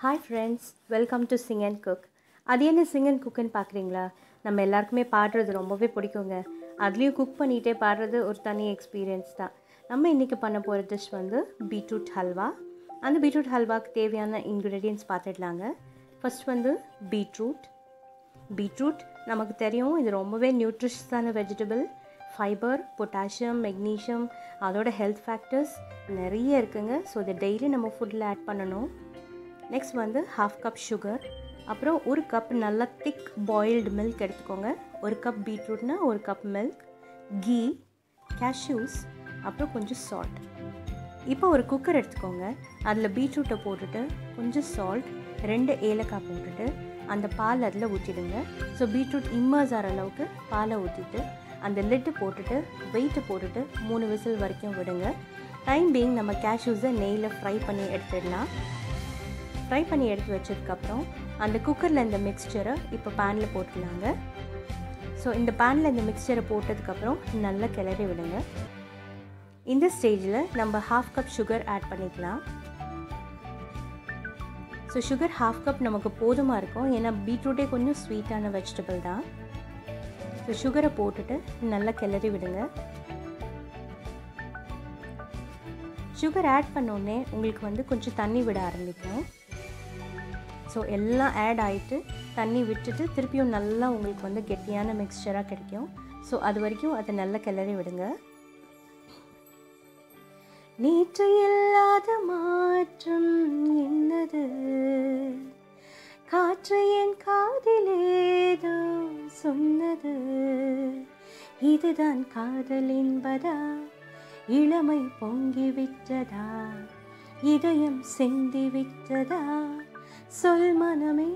hi friends welcome to Sing and Cook அது என்ன Singh and குக்குன்னு பார்க்குறீங்களா நம்ம எல்லாருக்குமே பாடுறது ரொம்பவே பிடிக்குங்க அதுலேயும் குக் பண்ணிகிட்டே பாடுறது ஒரு தனி எக்ஸ்பீரியன்ஸ் தான் நம்ம இன்றைக்கி பண்ண போகிற டிஷ் வந்து பீட்ரூட் ஹல்வா அந்த பீட்ரூட் ஹல்வாக்கு தேவையான இன்க்ரீடியன்ஸ் பார்த்துடலாங்க ஃபர்ஸ்ட் வந்து பீட்ரூட் பீட்ரூட் நமக்கு தெரியும் இது ரொம்பவே நியூட்ரிஷஸான வெஜிடபிள் ஃபைபர் பொட்டாசியம் மெக்னீஷியம் அதோட ஹெல்த் ஃபேக்டர்ஸ் நிறைய இருக்குங்க ஸோ இதை டெய்லி நம்ம ஃபுட்டில் ஆட் பண்ணணும் நெக்ஸ்ட் வந்து ஹாஃப் கப் சுகர் அப்புறம் ஒரு கப் நல்லா திக் பாயில்டு மில்க் எடுத்துக்கோங்க ஒரு கப் பீட்ரூட்னா ஒரு கப் மில்க் கீ கேஷ்யூஸ் அப்புறம் கொஞ்சம் சால்ட் இப்போ ஒரு குக்கர் எடுத்துக்கோங்க அதில் பீட்ரூட்டை போட்டுட்டு கொஞ்சம் சால்ட் ரெண்டு ஏலக்காய் போட்டுட்டு அந்த பால் அதில் ஊற்றிடுங்க ஸோ பீட்ரூட் இம்மர்ஸ் ஆகிற அளவுக்கு பாலை ஊற்றிட்டு அந்த லிட்டு போட்டுட்டு வெயிட்டு போட்டுட்டு மூணு விசில் வரைக்கும் விடுங்க டைம் பீயிங் நம்ம கேஷ்யூஸை நெய்யில் ஃப்ரை பண்ணி எடுத்துடலாம் ஃப்ரை பண்ணி எடுத்து வச்சதுக்கப்புறம் அந்த குக்கரில் இந்த மிக்ஸ்சரை இப்போ பேனில் போட்டுடலாங்க ஸோ இந்த பேனில் இந்த மிக்ஸ்சரை போட்டதுக்கப்புறம் நல்லா கிளறி விடுங்க இந்த ஸ்டேஜில் நம்ம ஹாஃப் கப் சுகர் ஆட் பண்ணிக்கலாம் ஸோ சுகர் ஹாஃப் கப் நமக்கு போதுமாக இருக்கும் ஏன்னா பீட்ரூட்டே கொஞ்சம் ஸ்வீட்டான வெஜிடபிள் தான் ஸோ சுகரை போட்டுட்டு நல்லா கிளறி விடுங்க சுகர் ஆட் பண்ணோடனே உங்களுக்கு வந்து கொஞ்சம் தண்ணி விட ஆரம்பிக்கும் ஸோ எல்லாம் ஆட் ஆகிட்டு தண்ணி விட்டுட்டு திருப்பியும் நல்லா உங்களுக்கு வந்து கெட்டியான மிக்ஸ்சராக கிடைக்கும் ஸோ அது வரைக்கும் அதை நல்லா கிளறி விடுங்க நேற்று இல்லாத மாற்றம் என்னது காற்று என் காதிலேதோ சொன்னது இதுதான் காதல் என்பதா இளமை பொங்கி விட்டதா இதயம் செந்தி விட்டதா சொல் மனமே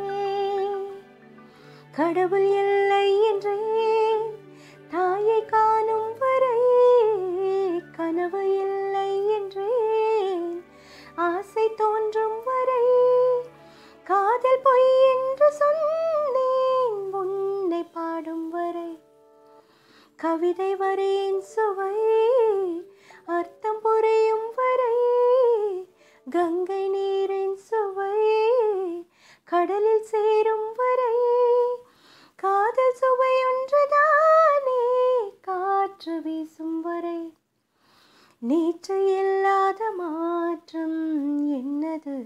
கடவுள் இல்லை என்றேன் தாயை காணும் வரை கனவு இல்லை என்றேன் ஆசை தோன்றும் வரை காதல் பொய் என்று சொன்னேன் உன்னை பாடும் வரை கவிதை வரையின் சுவை அர்த்தம் புரியும் வரை கங்கை நீரின் சுவை கடலில் சேரும் வரை காதல் சுவை ஒன்றுதானே காற்று வீசும் வரை நேற்று இல்லாத மாற்றம் என்னது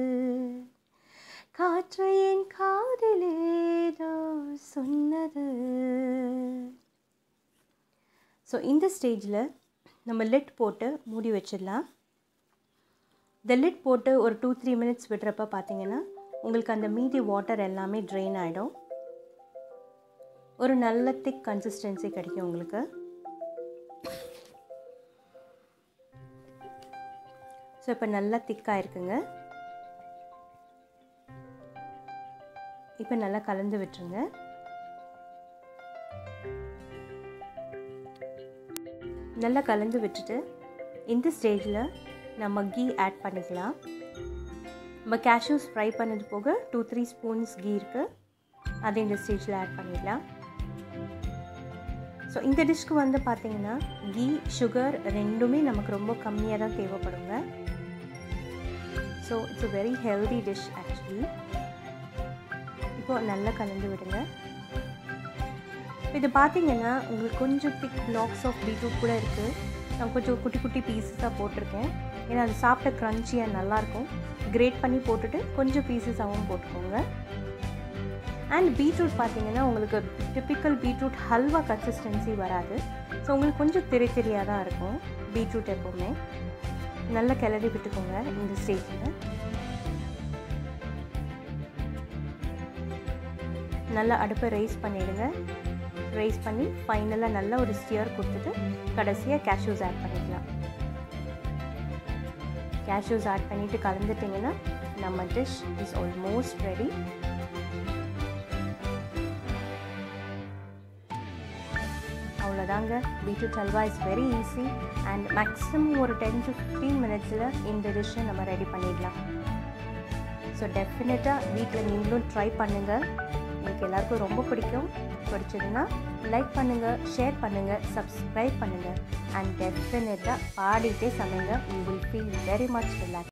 காற்று என் காதிலேதோ சொன்னது ஸோ இந்த ஸ்டேஜில் நம்ம லிட் போட்டு மூடி வச்சிடலாம் இந்த லிட் போட்டு ஒரு டூ த்ரீ மினிட்ஸ் விடுறப்ப பார்த்தீங்கன்னா உங்களுக்கு அந்த மீதி வாட்டர் எல்லாமே ட்ரெயின் ஆகிடும் ஒரு நல்ல திக் கன்சிஸ்டன்சி கிடைக்கும் உங்களுக்கு ஸோ இப்போ நல்லா திக்காக இருக்குங்க இப்போ நல்லா கலந்து விட்டுருங்க நல்லா கலந்து விட்டுட்டு இந்த ஸ்டேஜில் நம்ம கீ ஆட் பண்ணிக்கலாம் நம்ம கேஷ்யூஸ் ஃப்ரை பண்ணது போக டூ த்ரீ ஸ்பூன்ஸ் கீ இருக்குது அதை இந்த ஸ்டேஜில் ஆட் பண்ணிடலாம் ஸோ இந்த டிஷ்க்கு வந்து பார்த்திங்கன்னா கீ சுகர் ரெண்டுமே நமக்கு ரொம்ப கம்மியாக தான் தேவைப்படுங்க so it's a very healthy dish actually இப்போ நல்லா கலந்து விடுங்க இது பார்த்தீங்கன்னா உங்களுக்கு கொஞ்சம் திக் பிளாக்ஸ் ஆஃப் பீட்ரூட் கூட இருக்குது நான் கொஞ்சம் குட்டி குட்டி பீசஸாக போட்டிருக்கேன் ஏன்னா அது சாப்பிட்ட க்ரன்ச்சியாக நல்லாயிருக்கும் கிரேட் பண்ணி போட்டுட்டு கொஞ்சம் பீசஸாகவும் போட்டுக்கோங்க அண்ட் பீட்ரூட் பார்த்தீங்கன்னா உங்களுக்கு டிப்பிக்கல் பீட்ரூட் ஹல்வா கன்சிஸ்டன்சி வராது ஸோ உங்களுக்கு கொஞ்சம் தெரி தெரியாக தான் இருக்கும் பீட்ரூட் எப்போவுமே நல்லா கிளறி விட்டுக்கோங்க இந்த ஸ்டேஜில் நல்லா அடுப்பை ரைஸ் பண்ணிவிடுங்க ரைஸ் பண்ணி ஃபைனலாக நல்லா ஒரு ஸ்டியர் கொடுத்துட்டு கடைசியாக கேஷ்யூஸ் ஆட் பண்ணிக்கலாம் கேஷ்யூஸ் ஆட் பண்ணிவிட்டு கலந்துட்டிங்கன்னா நம்ம டிஷ் இஸ் ஆல்மோஸ்ட் ரெடி அவ்வளோதாங்க beetroot halwa is very easy and maximum ஒரு டென் டு ஃபிஃப்டீன் மினிட்ஸில் இந்த டிஷ்ஷை நம்ம ரெடி பண்ணிடலாம் ஸோ டெஃபினட்டாக வீட்டில் நீங்களும் ட்ரை பண்ணுங்கள் உங்களுக்கு எல்லாருக்கும் ரொம்ப பிடிக்கும் பிடிச்சதுன்னா லைக் பண்ணுங்கள் ஷேர் பண்ணுங்கள் சப்ஸ்கிரைப் பண்ணுங்கள் அண்ட் டெஃபினட்டாக பாடிட்டே சமைங்க you will feel very much relax